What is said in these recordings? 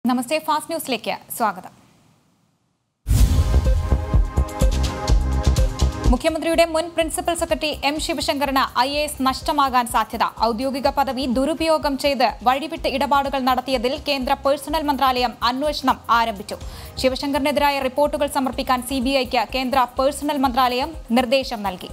നമസ്തേ fast ന്യൂസിലേക്ക് സ്വാഗതം മുഖ്യമന്ത്രിയുടെ മുൻ പ്രിൻസിപ്പൽ സെക്രട്ടറി എം ശിവശങ്കറിന് ഐ എ എസ് നഷ്ടമാകാൻ സാധ്യത ഔദ്യോഗിക പദവി ദുരുപയോഗം ചെയ്ത് വഴിവിട്ട് ഇടപാടുകൾ നടത്തിയതിൽ കേന്ദ്ര പേഴ്സണൽ മന്ത്രാലയം അന്വേഷണം ആരംഭിച്ചു ശിവശങ്കറിനെതിരായ റിപ്പോർട്ടുകൾ സമർപ്പിക്കാൻ സിബിഐക്ക് കേന്ദ്ര പേഴ്സണൽ മന്ത്രാലയം നിർദ്ദേശം നൽകി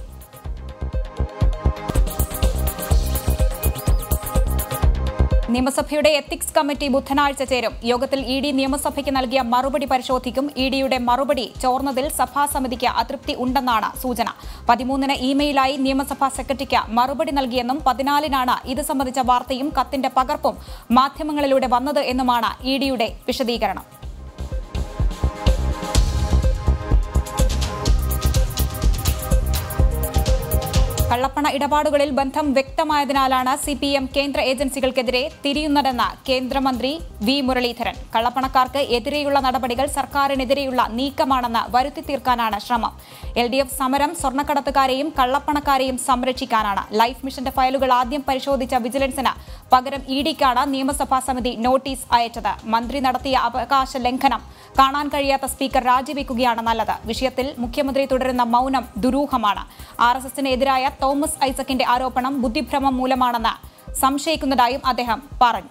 നിയമസഭയുടെ എത്തിക്സ് കമ്മിറ്റി ബുധനാഴ്ച ചേരും യോഗത്തിൽ ഇ ഡി നിയമസഭയ്ക്ക് നൽകിയ മറുപടി പരിശോധിക്കും ഇ ഡിയുടെ മറുപടി ചോർന്നതിൽ സഭാസമിതിക്ക് അതൃപ്തി ഉണ്ടെന്നാണ് സൂചന പതിമൂന്നിന് ഇമെയിലായി നിയമസഭാ സെക്രട്ടറിക്ക് മറുപടി നൽകിയെന്നും പതിനാലിനാണ് ഇത് സംബന്ധിച്ച വാർത്തയും കത്തിന്റെ പകർപ്പും മാധ്യമങ്ങളിലൂടെ വന്നത് എന്നുമാണ് ഇ ഡിയുടെ വിശദീകരണം കള്ളപ്പണ ഇടപാടുകളിൽ ബന്ധം വ്യക്തമായതിനാലാണ് സി പി എം കേന്ദ്ര ഏജൻസികൾക്കെതിരെ തിരിയുന്നതെന്ന് കേന്ദ്രമന്ത്രി വി മുരളീധരൻ കള്ളപ്പണക്കാർക്ക് എതിരെയുള്ള നടപടികൾ സർക്കാരിനെതിരെയുള്ള നീക്കമാണെന്ന് വരുത്തി തീർക്കാനാണ് ശ്രമം എൽ ഡി എഫ് സമരം സ്വർണ്ണക്കടത്തുകാരെയും കള്ളപ്പണക്കാരെയും സംരക്ഷിക്കാനാണ് ലൈഫ് മിഷന്റെ ഫയലുകൾ ആദ്യം പരിശോധിച്ച വിജിലൻസിന് പകരം ഇ ഡിക്കാണ് നിയമസഭാ സമിതി നോട്ടീസ് അയച്ചത് മന്ത്രി നടത്തിയ അവകാശ ലംഘനം കാണാൻ കഴിയാത്ത സ്പീക്കർ രാജിവെക്കുകയാണ് നല്ലത് വിഷയത്തിൽ മുഖ്യമന്ത്രി തുടരുന്ന മൗനം ദുരൂഹമാണ് ആർ എസ് എസിന് എതിരായ തോമസ് ഐസക്കിന്റെ ആരോപണം ബുദ്ധിഭ്രമം മൂലമാണെന്ന് സംശയിക്കുന്നതായും അദ്ദേഹം പറഞ്ഞു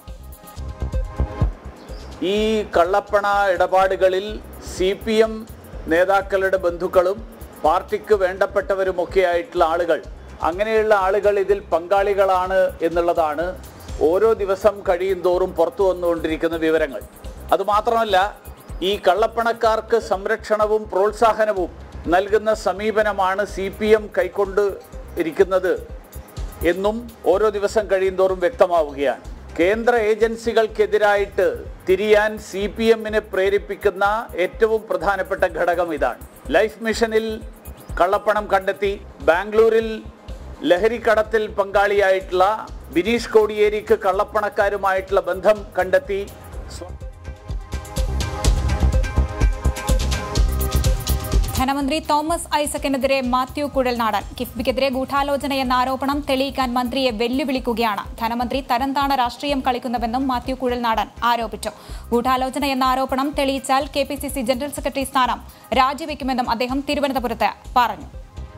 ഈ കള്ളപ്പണ ഇടപാടുകളിൽ സി പി എം നേതാക്കളുടെ ബന്ധുക്കളും പാർട്ടിക്ക് വേണ്ടപ്പെട്ടവരുമൊക്കെ ആയിട്ടുള്ള ആളുകൾ അങ്ങനെയുള്ള ആളുകൾ ഇതിൽ പങ്കാളികളാണ് എന്നുള്ളതാണ് ഓരോ ദിവസം കഴിയും തോറും പുറത്തു വന്നുകൊണ്ടിരിക്കുന്ന വിവരങ്ങൾ അതുമാത്രമല്ല ഈ കള്ളപ്പണക്കാർക്ക് സംരക്ഷണവും പ്രോത്സാഹനവും നൽകുന്ന സമീപനമാണ് സി പി എം കൈക്കൊണ്ട് ഇരിക്കുന്നത് എന്നും ഓരോ ദിവസം കഴിയുന്തോറും വ്യക്തമാവുകയാണ് കേന്ദ്ര ഏജൻസികൾക്കെതിരായിട്ട് തിരിയാൻ സി പി എമ്മിനെ പ്രേരിപ്പിക്കുന്ന ഏറ്റവും പ്രധാനപ്പെട്ട ഘടകം ഇതാണ് ലൈഫ് മിഷനിൽ കള്ളപ്പണം കണ്ടെത്തി ബാംഗ്ലൂരിൽ ലഹരിക്കടത്തിൽ പങ്കാളിയായിട്ടുള്ള ബിനീഷ് കോടിയേരിക്ക് കള്ളപ്പണക്കാരുമായിട്ടുള്ള ബന്ധം കണ്ടെത്തി സ്വ- ധനമന്ത്രി തോമസ് ഐസക്കിനെതിരെ മാത്യു കുഴൽനാടൻ കിഫ്ബിക്കെതിരെ ഗൂഢാലോചന എന്ന ആരോപണം തെളിയിക്കാൻ മന്ത്രിയെ വെല്ലുവിളിക്കുകയാണ് ധനമന്ത്രി തരംതാണ രാഷ്ട്രീയം കളിക്കുന്നുവെന്നും മാത്യു കുഴൽനാടൻ ആരോപിച്ചു ഗൂഢാലോചന എന്ന ആരോപണം തെളിയിച്ചാൽ K P C C general secretary സ്ഥാനം രാജിവെക്കുമെന്നും അദ്ദേഹം തിരുവനന്തപുരത്ത് പറഞ്ഞു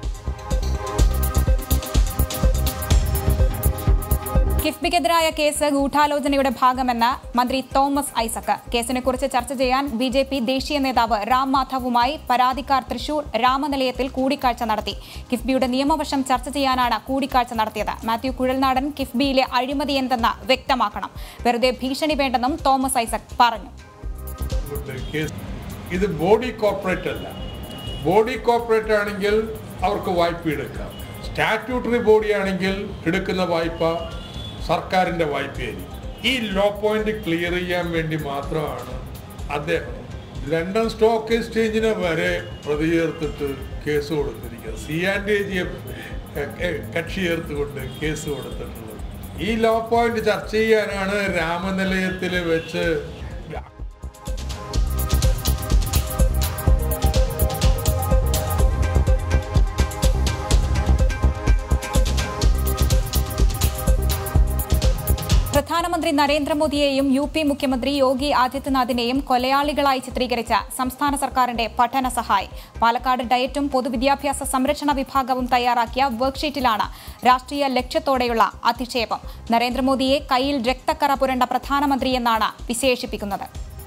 കിഫ്ബിക്കെതിരായ കേസ് ഗൂഢാലോചനയുടെ ഭാഗമെന്ന് മന്ത്രി തോമസ് ഐസക് കേസിനെക്കുറിച്ച് ചർച്ച ചെയ്യാൻ ബി ജെ പി ദേശീയ നേതാവ് റാം മാധവുമായി പരാതിക്കാർ തൃശൂർ രാമനിലയത്തിൽ കൂടിക്കാഴ്ച നടത്തി കിഫ്ബിയുടെ നിയമവശം ചർച്ച ചെയ്യാനാണ് കൂടിക്കാഴ്ച നടത്തിയത് മാത്യു കുഴൽനാടൻ കിഫ്ബിയിലെ അഴിമതി എന്തെന്ന് വ്യക്തമാക്കണം വെറുതെ ഭീഷണി വേണ്ടെന്നും തോമസ് ഐസക് പറഞ്ഞു ഉണ്ട് കേസ് ഇത് ബോഡി കോർപ്പറേറ്റ് അല്ല ബോഡി കോർപ്പറേറ്റ് ആണെങ്കിൽ അവർക്ക് വായ്പ എടുക്കാം സ്റ്റാറ്റ്യൂട്ടറി ബോഡി ആണെങ്കിൽ എടുക്കുന്ന വായ്പ സർക്കാരിൻ്റെ വായ്പയായിരിക്കും ഈ ലോ പോയിന്റ് ക്ലിയർ ചെയ്യാൻ വേണ്ടി മാത്രമാണ് അദ്ദേഹം ലണ്ടൻ സ്റ്റോക്ക് എക്സ്ചേഞ്ചിനെ വരെ പ്രതി ചേർത്തിട്ട് കേസ് കൊടുത്തിരിക്കുന്നത് സി ആൻഡ് എ ജിയെ കക്ഷി ചേർത്തുകൊണ്ട് കേസ് കൊടുത്തിട്ടുള്ളത് ഈ ലോ പോയിന്റ് ചർച്ച ചെയ്യാനാണ് രാമനിലയത്തിൽ വെച്ച് പ്രധാനമന്ത്രി നരേന്ദ്രമോദിയെയും യു പി മുഖ്യമന്ത്രി യോഗി ആദിത്യനാഥിനെയും കൊലയാളികളായി ചിത്രീകരിച്ച സംസ്ഥാന സർക്കാരിന്റെ പഠന സഹായ് പാലക്കാട് ഡയറ്റും പൊതുവിദ്യാഭ്യാസ സംരക്ഷണ വിഭാഗവും തയ്യാറാക്കിയ വർക്ക്ഷീറ്റിലാണ് രാഷ്ട്രീയ ലക്ഷ്യത്തോടെയുള്ള അധിക്ഷേപം നരേന്ദ്രമോദിയെ കയ്യിൽ രക്തക്കറ പുരണ്ട പ്രധാനമന്ത്രിയെന്നാണ് വിശേഷിപ്പിക്കുന്നത്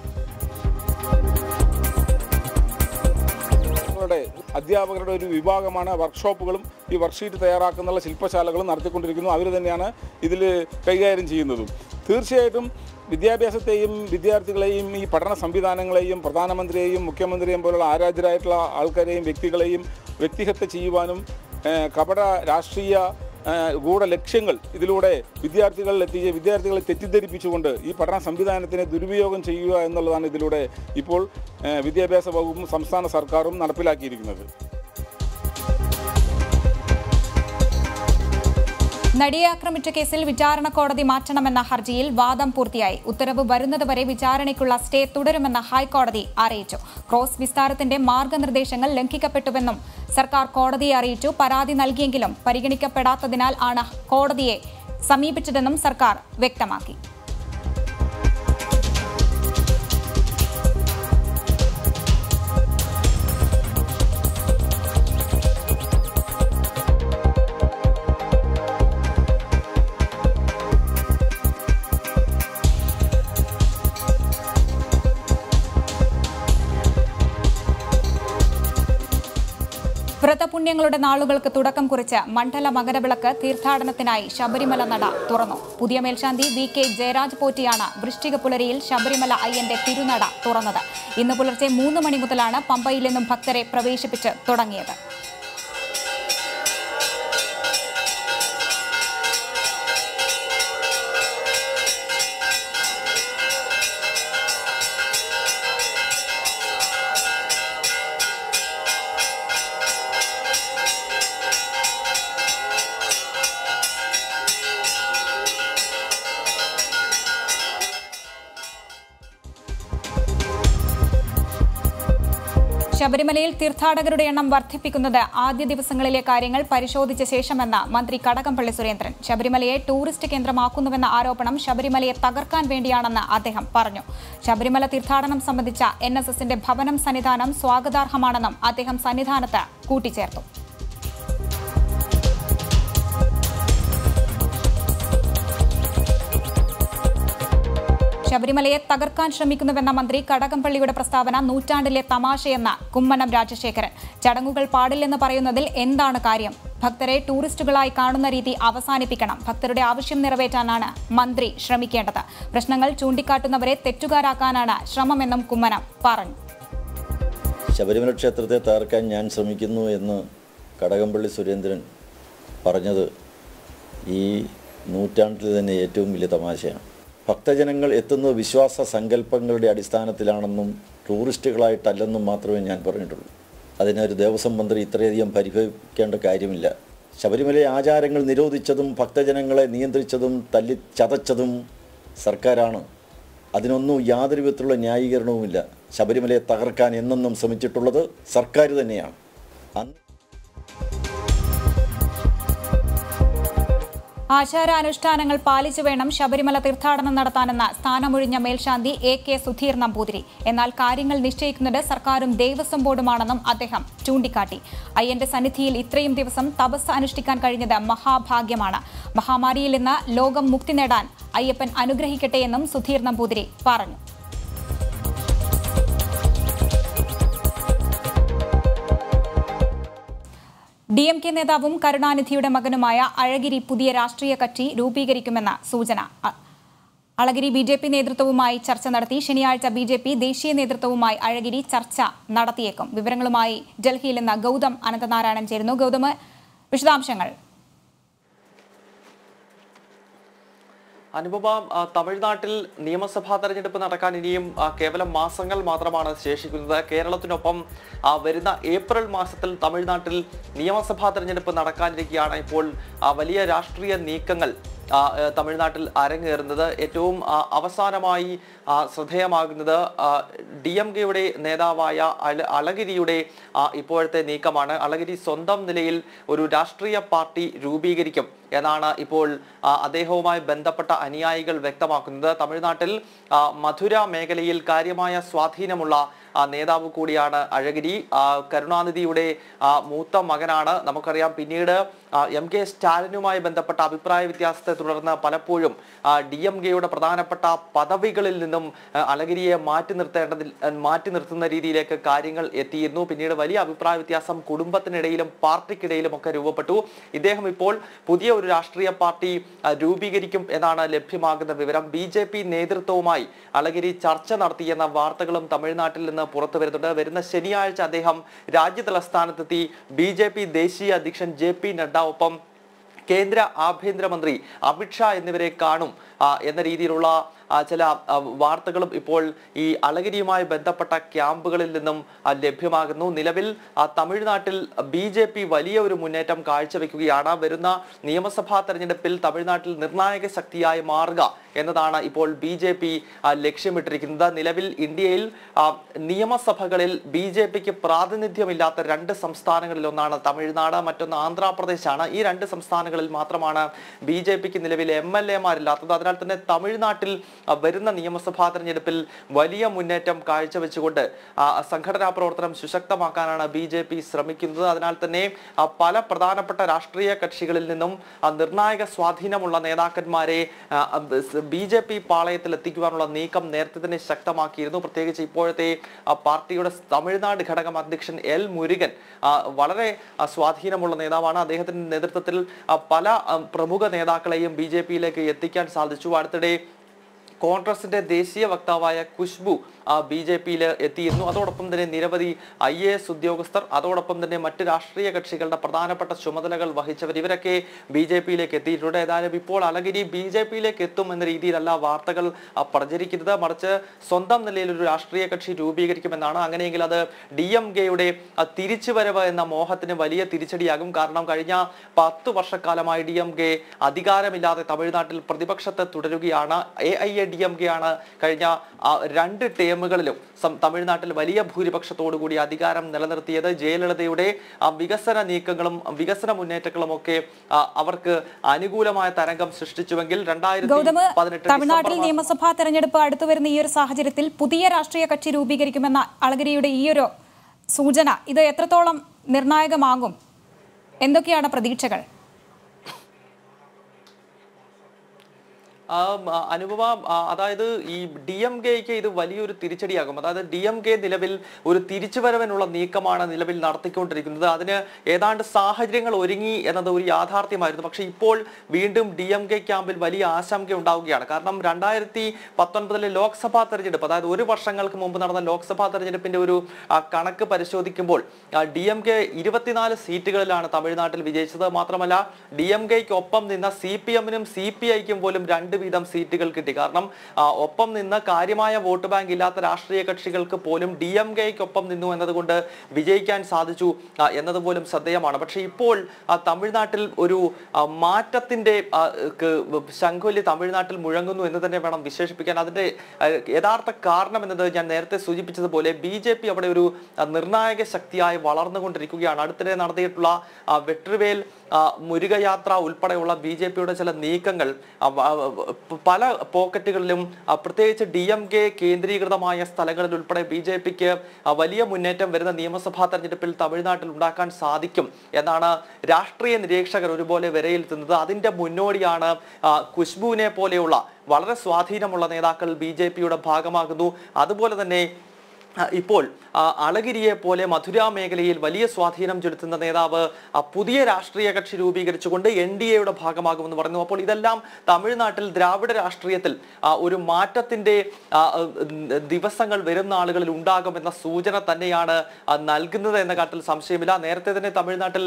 ങ്ങളുടെ അധ്യാപകരുടെ ഒരു വിഭാഗമാണ് വർക്ക്ഷോപ്പുകളും ഈ വർക്ക്ഷീറ്റ് തയ്യാറാക്കുന്ന ശില്പശാലകളും നടത്തിക്കൊണ്ടിരിക്കുന്നു അവർ തന്നെയാണ് ഇതിൽ കൈകാര്യം ചെയ്യുന്നതും തീർച്ചയായിട്ടും വിദ്യാഭ്യാസത്തെയും വിദ്യാർത്ഥികളെയും ഈ പഠന സംവിധാനങ്ങളെയും പ്രധാനമന്ത്രിയെയും മുഖ്യമന്ത്രിയെയും പോലുള്ള ആരാധ്യരായിട്ടുള്ള ആൾക്കാരെയും വ്യക്തികളെയും വ്യക്തിഹത്യ ചെയ്യുവാനും ഏഹ്, കപട രാഷ്ട്രീയ ഏഹ്, ഗൂഢ ലക്ഷ്യങ്ങൾ ഇതിലൂടെ വിദ്യാർത്ഥികളിൽ എത്തിച്ച് വിദ്യാർത്ഥികളെ തെറ്റിദ്ധരിപ്പിച്ചുകൊണ്ട് ഈ പഠന സംവിധാനത്തിനെ ദുരുപയോഗം ചെയ്യുക എന്നുള്ളതാണ് ഇതിലൂടെ ഇപ്പോൾ ഏഹ്, വിദ്യാഭ്യാസ വകുപ്പും സംസ്ഥാന സർക്കാരും നടപ്പിലാക്കിയിരിക്കുന്നത് നടിയെ ആക്രമിച്ച കേസിൽ വിചാരണ കോടതി മാറ്റണമെന്ന ഹർജിയിൽ വാദം പൂർത്തിയായി ഉത്തരവ് വരുന്നതുവരെ വിചാരണയ്ക്കുള്ള സ്റ്റേ തുടരുമെന്ന് ഹൈക്കോടതി അറിയിച്ചു ക്രോസ് വിസ്താരത്തിന്റെ മാർഗനിർദ്ദേശങ്ങൾ ലംഘിക്കപ്പെട്ടുവെന്നും സർക്കാർ കോടതിയെ അറിയിച്ചു പരാതി നൽകിയെങ്കിലും പരിഗണിക്കപ്പെടാത്തതിനാൽ ആണ് കോടതിയെ സമീപിച്ചതെന്നും സർക്കാർ വ്യക്തമാക്കി വ്രതപുണ്യങ്ങളുടെ നാളുകൾക്ക് തുടക്കം കുറിച്ച് മണ്ഡല മകരവിളക്ക് തീർത്ഥാടനത്തിനായി ശബരിമല നട തുറന്നു പുതിയ മേൽശാന്തി വി കെ ജയരാജ് പോറ്റിയാണ് വൃശ്ചിക പുലരിയിൽ ശബരിമല അയ്യന്റെ തിരുനട തുറന്നത് ഇന്ന് പുലർച്ചെ മൂന്ന് മണി മുതലാണ് പമ്പയിൽ നിന്നും ഭക്തരെ പ്രവേശിപ്പിച്ച് തുടങ്ങിയത് ശബരിമലയിൽ തീർത്ഥാടകരുടെ എണ്ണം വർദ്ധിപ്പിക്കുന്നത് ആദ്യ ദിവസങ്ങളിലെ കാര്യങ്ങൾ പരിശോധിച്ച ശേഷമെന്ന് മന്ത്രി കടകംപള്ളി സുരേന്ദ്രൻ ശബരിമലയെ ടൂറിസ്റ്റ് കേന്ദ്രമാക്കുന്നുവെന്ന ആരോപണം ശബരിമലയെ തകർക്കാൻ വേണ്ടിയാണെന്ന് അദ്ദേഹം പറഞ്ഞു ശബരിമല തീർത്ഥാടനം സംബന്ധിച്ച എൻ എസ് എസിന്റെ ഭവനം സന്നിധാനം സ്വാഗതാർഹമാണെന്നും അദ്ദേഹം സന്നിധാനത്ത് കൂട്ടിച്ചേർത്തു ശബരിമലയെ തകർക്കാൻ ശ്രമിക്കുന്നുവെന്ന മന്ത്രി കടകംപള്ളിയുടെ പ്രസ്താവന നൂറ്റാണ്ടിലെ തമാശയെന്ന കുമ്മനം രാജശേഖരൻ ചടങ്ങുകൾ പാടില്ലെന്ന് പറയുന്നതിൽ എന്താണ് കാര്യം ഭക്തരെ ടൂറിസ്റ്റുകളായി കാണുന്ന രീതി അവസാനിപ്പിക്കണം ഭക്തരുടെ ആവശ്യം നിറവേറ്റാനാണ് മന്ത്രി ശ്രമിക്കേണ്ടത് പ്രശ്നങ്ങൾ ചൂണ്ടിക്കാട്ടുന്നവരെ തെറ്റുകാരാക്കാനാണ് ശ്രമമെന്നും കുമ്മനം പറഞ്ഞു ശബരിമല ക്ഷേത്രത്തെ തകർക്കാൻ ഞാൻ ശ്രമിക്കുന്നു എന്ന് കടകംപള്ളി സുരേന്ദ്രൻ പറഞ്ഞത് ഈ നൂറ്റാണ്ടിൽ തന്നെ ഏറ്റവും വലിയ തമാശയാണ് ഭക്തജനങ്ങൾ എത്തുന്നത് വിശ്വാസ സങ്കല്പങ്ങളുടെ അടിസ്ഥാനത്തിലാണെന്നും ടൂറിസ്റ്റുകളായിട്ടല്ലെന്നും മാത്രമേ ഞാൻ പറഞ്ഞിട്ടുള്ളൂ അതിനൊരു ദേവസ്വം മന്ത്രി ഇത്രയധികം പരിഭവിക്കേണ്ട കാര്യമില്ല ശബരിമല ആചാരങ്ങൾ നിരോധിച്ചതും ഭക്തജനങ്ങളെ നിയന്ത്രിച്ചതും തല്ലി ചതച്ചതും സർക്കാരാണ് അതിനൊന്നും യാതൊരു വിധത്തിലുള്ള ന്യായീകരണവുമില്ല ശബരിമലയെ തകർക്കാൻ എന്നെന്നും ശ്രമിച്ചിട്ടുള്ളത് സർക്കാർ തന്നെയാണ് അന്ന് ആചാരാനുഷ്ഠാനങ്ങൾ പാലിച്ചു വേണം ശബരിമല തീർത്ഥാടനം നടത്താനെന്ന സ്ഥാനമൊഴിഞ്ഞ മേൽശാന്തി എ കെ സുധീർ നമ്പൂതിരി എന്നാൽ കാര്യങ്ങൾ നിശ്ചയിക്കുന്നത് സർക്കാരും ദേവസ്വം ബോർഡുമാണെന്നും അദ്ദേഹം ചൂണ്ടിക്കാട്ടി അയ്യന്റെ സന്നിധിയിൽ ഇത്രയും ദിവസം തപസ് അനുഷ്ഠിക്കാൻ കഴിഞ്ഞത് മഹാഭാഗ്യമാണ് മഹാമാരിയിൽ നിന്ന് ലോകം മുക്തി നേടാൻ അയ്യപ്പൻ അനുഗ്രഹിക്കട്ടെയെന്നും സുധീർ നമ്പൂതിരി പറഞ്ഞു ഡി എം കെ നേതാവും കരുണാനിധിയുടെ മകനുമായ അഴഗിരി പുതിയ രാഷ്ട്രീയ കക്ഷി രൂപീകരിക്കുമെന്ന സൂചന അ- അളഗിരി ബി ജെ പി നേതൃത്വവുമായി ചർച്ച നടത്തി ശനിയാഴ്ച ബി ജെ പി ദേശീയ നേതൃത്വവുമായി അഴഗിരി ചർച്ച നടത്തിയേക്കും വിവരങ്ങളുമായി ഡൽഹിയിൽ നിന്ന് ഗൗതം അനന്തനാരായണൻ ചേരുന്നു ഗൗതം വിശദാംശങ്ങൾ അനുപമ ആ, തമിഴ്നാട്ടിൽ നിയമസഭാ തെരഞ്ഞെടുപ്പ് നടക്കാൻ ഇനിയും ആ, കേവലം മാസങ്ങൾ മാത്രമാണ് ശേഷിക്കുന്നത് കേരളത്തിനൊപ്പം ആ, വരുന്ന ഏപ്രിൽ മാസത്തിൽ തമിഴ്നാട്ടിൽ നിയമസഭാ തെരഞ്ഞെടുപ്പ് നടക്കാനിരിക്കുകയാണ് ഇപ്പോൾ ആ, വലിയ രാഷ്ട്രീയ നീക്കങ്ങൾ ആ, ഏ, തമിഴ്നാട്ടിൽ അരങ്ങേറുന്നത് ഏറ്റവും ആ, അവസാനമായി ആ, ശ്രദ്ധേയമാകുന്നത് ഡി എം കെയുടെ നേതാവായ അല- അളഗിരിയുടെ ആ, ഇപ്പോഴത്തെ നീക്കമാണ് അളഗിരി സ്വന്തം നിലയിൽ ഒരു രാഷ്ട്രീയ പാർട്ടി രൂപീകരിക്കും എന്നാണ് ഇപ്പോൾ ആ, അദ്ദേഹവുമായി ബന്ധപ്പെട്ട അനുയായികൾ വ്യക്തമാക്കുന്നത് തമിഴ്നാട്ടിൽ ആ, മധുര മേഖലയിൽ കാര്യമായ സ്വാധീനമുള്ള ആ, നേതാവ് കൂടിയാണ് അഴഗിരി ആ, കരുണാനിധിയുടെ ആ, മൂത്ത മകനാണ് നമുക്കറിയാം പിന്നീട് ആ, എം കെ സ്റ്റാലിനുമായി ബന്ധപ്പെട്ട അഭിപ്രായ വ്യത്യാസത്തെ തുടർന്ന് പലപ്പോഴും ഡി എം കെയുടെ പ്രധാനപ്പെട്ട പദവികളിൽ നിന്നും ആ, അഴഗിരിയെ മാറ്റി നിർത്തേണ്ടതിൽ ആ, മാറ്റി നിർത്തുന്ന രീതിയിലേക്ക് കാര്യങ്ങൾ എത്തിയിരുന്നു പിന്നീട് വലിയ അഭിപ്രായ വ്യത്യാസം കുടുംബത്തിനിടയിലും പാർട്ടിക്കിടയിലും ഒക്കെ രൂപപ്പെട്ടു ഇദ്ദേഹം ഇപ്പോൾ പുതിയ ഒരു രാഷ്ട്രീയ പാർട്ടി ആ, രൂപീകരിക്കും എന്നാണ് ലഭ്യമാകുന്ന വിവരം ബി ജെ പി നേതൃത്വവുമായി അളഗിരി ചർച്ച നടത്തിയെന്ന വാർത്തകളും തമിഴ്നാട്ടിൽ നിന്ന് പുറത്തു വരുന്നുണ്ട് വരുന്ന ശനിയാഴ്ച അദ്ദേഹം രാജ്യതലസ്ഥാനത്തെത്തി ബി ജെ പി ദേശീയ അധ്യക്ഷൻ ജെ പി നഡ്ഡ ഒപ്പം കേന്ദ്ര ആഭ്യന്തരമന്ത്രി അമിത്ഷാ എന്നിവരെ കാണും ആ, എന്ന രീതിയിലുള്ള ആ, ചില ആ, വാർത്തകളും ഇപ്പോൾ ഈ അളഗിരിയുമായി ബന്ധപ്പെട്ട ക്യാമ്പുകളിൽ നിന്നും ആ, ലഭ്യമാകുന്നു നിലവിൽ ആ, തമിഴ്നാട്ടിൽ ബി ജെ പി വലിയ ഒരു മുന്നേറ്റം കാഴ്ചവെക്കുകയാണ് വരുന്ന നിയമസഭാ തെരഞ്ഞെടുപ്പിൽ തമിഴ്നാട്ടിൽ നിർണായക ശക്തിയായി മാറുക എന്നതാണ് ഇപ്പോൾ ബി ജെ പി ലക്ഷ്യമിട്ടിരിക്കുന്നത് നിലവിൽ ഇന്ത്യയിൽ ആ, നിയമസഭകളിൽ ബി ജെ പിക്ക് പ്രാതിനിധ്യമില്ലാത്ത രണ്ട് സംസ്ഥാനങ്ങളിൽ ഒന്നാണ് തമിഴ്നാട് മറ്റൊന്ന് ആന്ധ്രാപ്രദേശാണ് ഈ രണ്ട് സംസ്ഥാനങ്ങളിൽ മാത്രമാണ് ബി ജെ പിക്ക് നിലവിൽ എം എൽ എമാരില്ലാത്തത് അതിനാൽ അതിനാൽ തന്നെ തമിഴ്നാട്ടിൽ ആ, വരുന്ന നിയമസഭാ തെരഞ്ഞെടുപ്പിൽ വലിയ മുന്നേറ്റം കാഴ്ചവെച്ചുകൊണ്ട് ആ, സംഘടനാ പ്രവർത്തനം സുശക്തമാക്കാനാണ് ബി ജെ പി ശ്രമിക്കുന്നത് അതിനാൽ തന്നെ ആ, പല പ്രധാനപ്പെട്ട രാഷ്ട്രീയ കക്ഷികളിൽ നിന്നും ആ, നിർണായക സ്വാധീനമുള്ള നേതാക്കന്മാരെ ബി ജെ പി പാളയത്തിൽ എത്തിക്കുവാനുള്ള നീക്കം നേരത്തെ തന്നെ ശക്തമാക്കിയിരുന്നു പ്രത്യേകിച്ച് ഇപ്പോഴത്തെ ആ, പാർട്ടിയുടെ തമിഴ്നാട് ഘടകം അധ്യക്ഷൻ എൽ മുരുകൻ ആ, വളരെ ആ, സ്വാധീനമുള്ള നേതാവാണ് അദ്ദേഹത്തിന്റെ നേതൃത്വത്തിൽ ആ, പല ആ, പ്രമുഖ നേതാക്കളെയും ബി ജെ പിയിലേക്ക് എത്തിക്കാൻ സാധിച്ചു അടുത്തിടെ കോൺഗ്രസിന്റെ ദേശീയ വക്താവായ ഖുഷ്ബു ബി ജെ പിയിൽ എത്തിയിരുന്നു അതോടൊപ്പം തന്നെ നിരവധി ഐ എ എസ് ഉദ്യോഗസ്ഥർ അതോടൊപ്പം തന്നെ മറ്റ് രാഷ്ട്രീയ കക്ഷികളുടെ പ്രധാനപ്പെട്ട ചുമതലകൾ വഹിച്ചവർ ഇവരൊക്കെ ബി ജെ പിയിലേക്ക് എത്തിയിട്ടുണ്ട് ഏതായാലും ഇപ്പോൾ അലഗിരി ബി ജെ പിയിലേക്ക് എത്തും എന്ന രീതിയിലല്ല വാർത്തകൾ ആ, പ്രചരിക്കുന്നത് മറിച്ച് സ്വന്തം നിലയിൽ ഒരു രാഷ്ട്രീയ കക്ഷി രൂപീകരിക്കുമെന്നാണ് അങ്ങനെയെങ്കിൽ അത് ഡി എം കെയുടെ തിരിച്ചുവരവ് എന്ന മോഹത്തിന് വലിയ തിരിച്ചടിയാകും കാരണം കഴിഞ്ഞ പത്ത് വർഷക്കാലമായി ഡി എം കെ അധികാരമില്ലാതെ തമിഴ്നാട്ടിൽ പ്രതിപക്ഷത്ത് തുടരുകയാണ് A I A D M K ആണ് കഴിഞ്ഞ ആ, രണ്ട് ടേമുകളിലും സം- തമിഴ്നാട്ടിൽ വലിയ ഭൂരിപക്ഷത്തോടു കൂടി അധികാരം നിലനിർത്തിയത് ജയലളിതയുടെ ആ, വികസന നീക്കങ്ങളും വികസന മുന്നേറ്റങ്ങളും ഒക്കെ ആ, അവർക്ക് അനുകൂലമായ തരംഗം സൃഷ്ടിച്ചുവെങ്കിൽ രണ്ടായിരത്തി ഗൗതമ് പതിനെട്ട് തമിഴ്നാട്ടിൽ ഡിസംബർ മാസം- നിയമസഭാ തെരഞ്ഞെടുപ്പ് അടുത്തു വരുന്ന ഈ ഒരു സാഹചര്യത്തിൽ പുതിയ രാഷ്ട്രീയ കക്ഷി രൂപീകരിക്കുമെന്ന അളഗിരിയുടെ ഈ ഒരു സൂചന ഇത് എത്രത്തോളം നിർണായകമാകും എന്തൊക്കെയാണ് പ്രതീക്ഷകൾ ആ, ആ, അനുപമ ആ, അതായത് ഈ ഡി എം കെക്ക് ഇത് വലിയൊരു തിരിച്ചടിയാകും അതായത് ഡി എം കെ നിലവിൽ ഒരു തിരിച്ചുവരവിനുള്ള നീക്കമാണ് നിലവിൽ നടത്തിക്കൊണ്ടിരിക്കുന്നത് അതിന് ഏതാണ്ട് സാഹചര്യങ്ങൾ ഒരുങ്ങി എന്നത് ഒരു യാഥാർത്ഥ്യമായിരുന്നു പക്ഷേ ഇപ്പോൾ വീണ്ടും ഡി എം കെ ക്യാമ്പിൽ വലിയ ആശങ്ക ഉണ്ടാവുകയാണ് കാരണം രണ്ടായിരത്തി പത്തൊൻപതിലെ ലോക്സഭാ തെരഞ്ഞെടുപ്പ് അതായത് ഒരു വർഷങ്ങൾക്ക് മുമ്പ് നടന്ന ലോക്സഭാ തെരഞ്ഞെടുപ്പിന്റെ ഒരു ആ, കണക്ക് പരിശോധിക്കുമ്പോൾ ഡി എം കെ ഇരുപത്തിനാല് സീറ്റുകളിലാണ് തമിഴ്നാട്ടിൽ വിജയിച്ചത് മാത്രമല്ല ഡി എം കെക്ക് ഒപ്പം നിന്ന സി പി എമ്മിനും സി പി ഐക്കും പോലും രണ്ട് വീതം സീറ്റുകൾ കിട്ടി കാരണം ആ, ഒപ്പം നിന്ന് കാര്യമായ വോട്ട് ബാങ്ക് ഇല്ലാത്ത രാഷ്ട്രീയ കക്ഷികൾക്ക് പോലും ഡി എം കെക്കൊപ്പം നിന്നു എന്നതുകൊണ്ട് വിജയിക്കാൻ സാധിച്ചു ആ, എന്നതുപോലും ശ്രദ്ധേയമാണ് പക്ഷേ ഇപ്പോൾ ആ, തമിഴ്നാട്ടിൽ ഒരു ആ, മാറ്റത്തിന്റെ ആ, ക്ക് ശംഖുലി തമിഴ്നാട്ടിൽ മുഴങ്ങുന്നു എന്ന് തന്നെ വേണം വിശേഷിപ്പിക്കാൻ അതിന്റെ ആ, യഥാർത്ഥ കാരണം എന്നത് ഞാൻ നേരത്തെ സൂചിപ്പിച്ചതുപോലെ ബി ജെ പി അവിടെ ഒരു ആ, നിർണായക ശക്തിയായി വളർന്നുകൊണ്ടിരിക്കുകയാണ് അടുത്തിടെ നടത്തിയിട്ടുള്ള ആ, വെട്രിവേൽ ആ, മുരുകയാത്ര ഉൾപ്പെടെയുള്ള ബി ജെ പിയുടെ ചില നീക്കങ്ങൾ ആ, വ- ആ, പല പോക്കറ്റുകളിലും ആ, പ്രത്യേകിച്ച് ഡി എം കെ കേന്ദ്രീകൃതമായ സ്ഥലങ്ങളിൽ ഉൾപ്പെടെ ബി ജെ പിക്ക് വലിയ മുന്നേറ്റം വരുന്ന നിയമസഭാ തെരഞ്ഞെടുപ്പിൽ തമിഴ്നാട്ടിൽ ഉണ്ടാക്കാൻ സാധിക്കും എന്നാണ് രാഷ്ട്രീയ നിരീക്ഷകർ ഒരുപോലെ വിലയിരുത്തുന്നത് അതിന്റെ മുന്നോടിയാണ് ആ, ഖുശ്ബുവിനെ പോലെയുള്ള വളരെ സ്വാധീനമുള്ള നേതാക്കൾ ബി ജെ പിയുടെ ഭാഗമാകുന്നു അതുപോലെ തന്നെ ആ, ഇപ്പോൾ ആ, അളഗിരിയെ പോലെ മധുര മേഖലയിൽ വലിയ സ്വാധീനം ചെലുത്തുന്ന നേതാവ് ആ, പുതിയ രാഷ്ട്രീയ കക്ഷി രൂപീകരിച്ചുകൊണ്ട് എൻ ഡി എയുടെ ഭാഗമാകുമെന്ന് പറയുന്നു അപ്പോൾ ഇതെല്ലാം തമിഴ്നാട്ടിൽ ദ്രാവിഡ രാഷ്ട്രീയത്തിൽ ആ, ഒരു മാറ്റത്തിന്റെ ആ, ഉം, ദിവസങ്ങൾ വരുന്ന ആളുകളിൽ ഉണ്ടാകുമെന്ന സൂചന തന്നെയാണ് ആ, നൽകുന്നത് എന്ന കാര്യത്തിൽ സംശയമില്ല നേരത്തെ തന്നെ തമിഴ്നാട്ടിൽ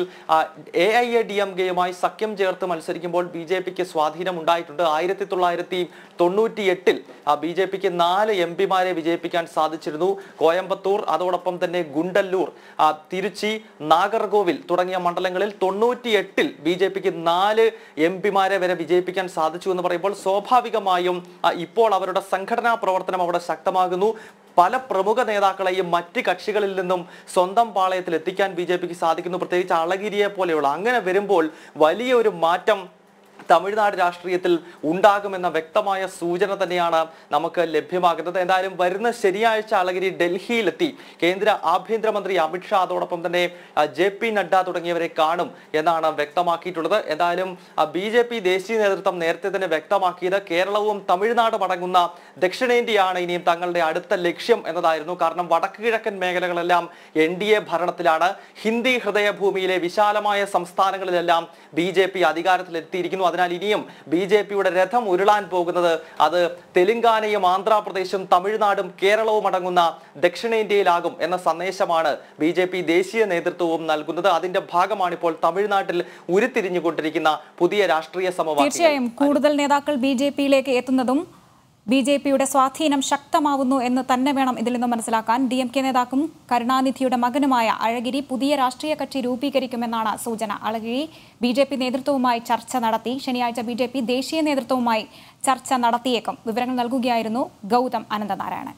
A I A D M കെയുമായി സഖ്യം ചേർത്ത് മത്സരിക്കുമ്പോൾ ബി ജെ പിക്ക് സ്വാധീനം ഉണ്ടായിട്ടുണ്ട് ആയിരത്തി തൊള്ളായിരത്തി തൊണ്ണൂറ്റി എട്ടിൽ ബി ജെ പിക്ക് നാല് എം പിമാരെ വിജയിപ്പിക്കാൻ സാധിച്ചിരുന്നു കോയമ്പത്തൂർ അതോടൊപ്പം തന്നെ ഗുണ്ടല്ലൂർ ആ, തിരുച്ചി നാഗർകോവിൽ തുടങ്ങിയ മണ്ഡലങ്ങളിൽ തൊണ്ണൂറ്റി എട്ടിൽ ബി ജെ പിക്ക് നാല് എം പിമാരെ വരെ വിജയിപ്പിക്കാൻ സാധിച്ചു എന്ന് പറയുമ്പോൾ സ്വാഭാവികമായും ആ, ഇപ്പോൾ അവരുടെ സംഘടനാ പ്രവർത്തനം അവിടെ ശക്തമാകുന്നു പല പ്രമുഖ നേതാക്കളെയും മറ്റ് കക്ഷികളിൽ നിന്നും സ്വന്തം പാളയത്തിൽ എത്തിക്കാൻ ബി ജെ പിക്ക് സാധിക്കുന്നു പ്രത്യേകിച്ച് അളഗിരിയെ പോലെയുള്ള അങ്ങനെ വരുമ്പോൾ വലിയൊരു മാറ്റം തമിഴ്നാട് രാഷ്ട്രീയത്തിൽ ഉണ്ടാകുമെന്ന വ്യക്തമായ സൂചന തന്നെയാണ് നമുക്ക് ലഭ്യമാകുന്നത് എന്തായാലും വരുന്ന ശനിയാഴ്ച അളഗിരി ഡൽഹിയിലെത്തി കേന്ദ്ര ആഭ്യന്തരമന്ത്രി അമിത്ഷാ അതോടൊപ്പം തന്നെ ആ, ജെ പി നഡ്ഡ തുടങ്ങിയവരെ കാണും എന്നാണ് വ്യക്തമാക്കിയിട്ടുള്ളത് എന്തായാലും ബി ജെ പി ദേശീയ നേതൃത്വം നേരത്തെ തന്നെ വ്യക്തമാക്കിയത് കേരളവും തമിഴ്നാടും അടങ്ങുന്ന ദക്ഷിണേന്ത്യയാണ് ഇനിയും തങ്ങളുടെ അടുത്ത ലക്ഷ്യം എന്നതായിരുന്നു കാരണം വടക്ക് കിഴക്കൻ മേഖലകളെല്ലാം എൻ ഡി എ ഭരണത്തിലാണ് ഹിന്ദി ഹൃദയഭൂമിയിലെ വിശാലമായ സംസ്ഥാനങ്ങളിലെല്ലാം ബി ജെ പി അധികാരത്തിലെത്തിയിരിക്കുന്നു അതിനാൽ ഇനിയും ബി ജെ പിയുടെ രഥം ഉരുളാൻ പോകുന്നത് അത് തെലുങ്കാനയും ആന്ധ്രാപ്രദേശും തമിഴ്നാടും കേരളവും അടങ്ങുന്ന ദക്ഷിണേന്ത്യയിലാകും എന്ന സന്ദേശമാണ് ബി ജെ പി ദേശീയ നേതൃത്വവും നൽകുന്നത് അതിന്റെ ഭാഗമാണ് ഇപ്പോൾ തമിഴ്നാട്ടിൽ ഉരുത്തിരിഞ്ഞുകൊണ്ടിരിക്കുന്ന പുതിയ രാഷ്ട്രീയ സമവാക്യം തീർച്ചയായും കൂടുതൽ നേതാക്കൾ ബി ജെ പിയിലേക്ക് എത്തുന്നതും ബി ജെ പിയുടെ സ്വാധീനം ശക്തമാവുന്നു എന്ന് തന്നെ വേണം ഇതിൽ നിന്ന് മനസ്സിലാക്കാൻ ഡി എം കെ നേതാക്കും കരുണാനിധിയുടെ മകനുമായ അഴഗിരി പുതിയ രാഷ്ട്രീയ കക്ഷി രൂപീകരിക്കുമെന്നാണ് സൂചന അഴഗിരി ബി ജെ പി നേതൃത്വവുമായി ചർച്ച നടത്തി ശനിയാഴ്ച ബി ജെ പി ദേശീയ നേതൃത്വവുമായി ചർച്ച നടത്തിയേക്കും വിവരങ്ങൾ നൽകുകയായിരുന്നു ഗൗതം അനന്തനാരായണൻ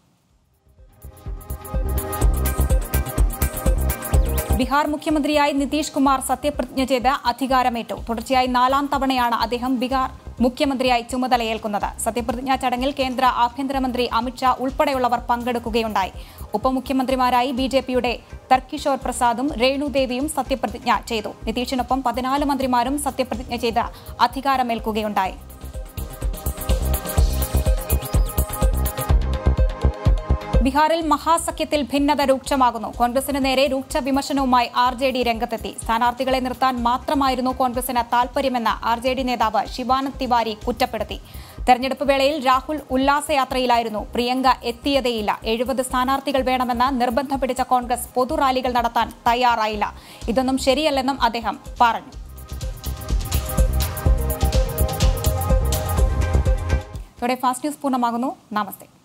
ബീഹാർ മുഖ്യമന്ത്രിയായി നിതീഷ് കുമാർ സത്യപ്രതിജ്ഞ ചെയ്ത് അധികാരമേറ്റു തുടർച്ചയായി നാലാം തവണയാണ് അദ്ദേഹം ബീഹാർ മുഖ്യമന്ത്രിയായി ചുമതലയേൽക്കുന്നത് സത്യപ്രതിജ്ഞാ ചടങ്ങിൽ കേന്ദ്ര ആഭ്യന്തരമന്ത്രി അമിത്ഷാ ഉൾപ്പെടെയുള്ളവർ പങ്കെടുക്കുകയുണ്ടായി ഉപമുഖ്യമന്ത്രിമാരായി ബി ജെ പിയുടെ തർക്കിഷോർ പ്രസാദും രേണുദേവിയും സത്യപ്രതിജ്ഞ ചെയ്തു നിതീഷിനൊപ്പം പതിനാല് മന്ത്രിമാരും സത്യപ്രതിജ്ഞ ചെയ്ത് അധികാരമേൽക്കുകയുണ്ടായി ബീഹാറിൽ മഹാസഖ്യത്തിൽ ഭിന്നത രൂക്ഷമാകുന്നു കോൺഗ്രസിന് നേരെ രൂക്ഷ വിമർശനവുമായി ആർ ജെ ഡി രംഗത്തെത്തി സ്ഥാനാർത്ഥികളെ നിർത്താൻ മാത്രമായിരുന്നു കോൺഗ്രസിന് താൽപര്യമെന്ന് ആർ ജെ ഡി നേതാവ് ശിവാനന്ദ് തിവാരി കുറ്റപ്പെടുത്തി തെരഞ്ഞെടുപ്പ് വേളയിൽ രാഹുൽ ഉല്ലാസയാത്രയിലായിരുന്നു പ്രിയങ്ക എത്തിയതേയില്ല എഴുപത് സ്ഥാനാർത്ഥികൾ വേണമെന്ന് നിർബന്ധം പിടിച്ച കോൺഗ്രസ് പൊതുറാലികൾ നടത്താൻ തയ്യാറായില്ല ഇതൊന്നും ശരിയല്ലെന്നും അദ്ദേഹം പറഞ്ഞു ഇതോടെ ഫാസ്റ്റ് ന്യൂസ് പൂർണ്ണമാകുന്നു നമസ്തേ